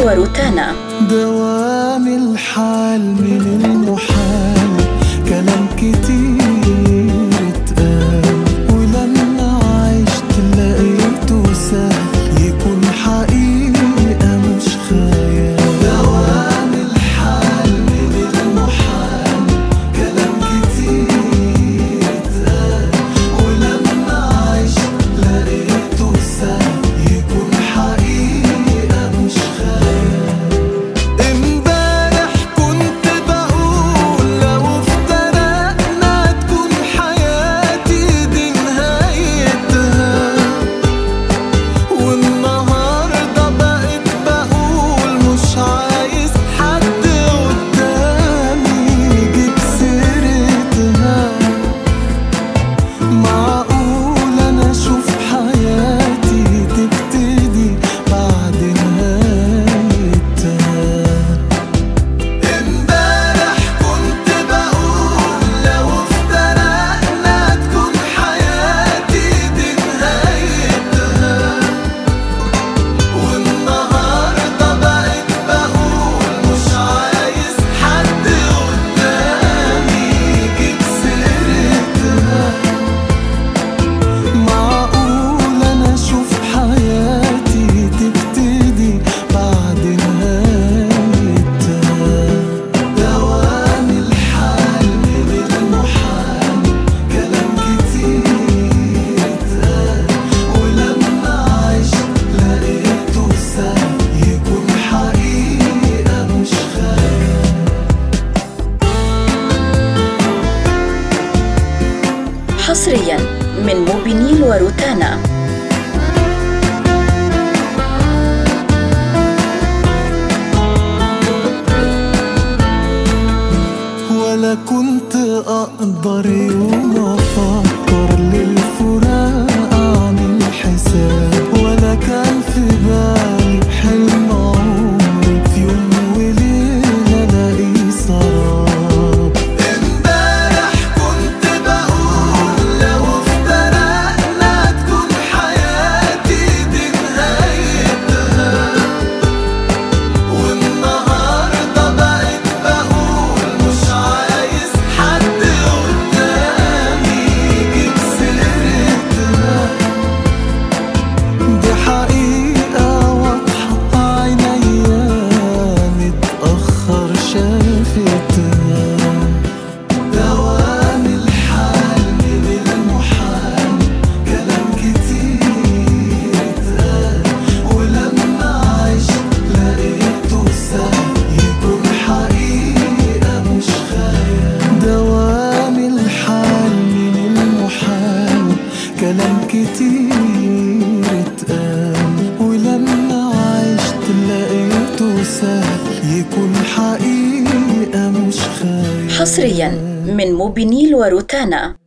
وروتانا دوام الحال من المحال كلام كتير اتقال ولما عشت لقيته سهل يكون حقيقة مش خيال دوام الحال من المحال كلام كتير اتقال ولما عشت لقيته سهل يكون حقيقة مش خيال امبارح كنت بقول لو افترقنا تكون حياتي دي نهايتها والنهارده بقيت بقول مش عايز حد قدامي يجيب سيرتها معقول انا اشوف حياتي تبتدي بعد نهايتها امبارح كنت بقول لو افترقنا تكون حياتي دي نهايتها والنهارده بقيت بقول مش عايز حد قدامي يجيب سيرتها معقول انا اشوف حياتي تبتدي بعد نهايتها دوام الحال من المحال كلام كتير اتقال ولما عشت لقيته سهل يكون حقيقة مش خيال حصريا من موبينيل وروتانا ولا كنت أقدر يوم أفكر للفراق أعمل حساب ولا كان في بالي حلم عمري في يوم وليلة ألاقي سراب امبارح كنت بقول لو افترقنا تكون حياتي دي نهايتها والنهارده بقيت بقول مش عايز حد قدامي يجيب سيرتها دي حقيقة واضحة عينيا متأخر شافتها دوام الحال من المحال كلام كتير اتقال ولما عشت لقيته سهل يكون حقيقة مش خيال دوام الحال من المحال كلام كتير اتقال ولما عشت لقيته سهل يكون حقيقة مش خيال حصريا من موبينيل وروتانا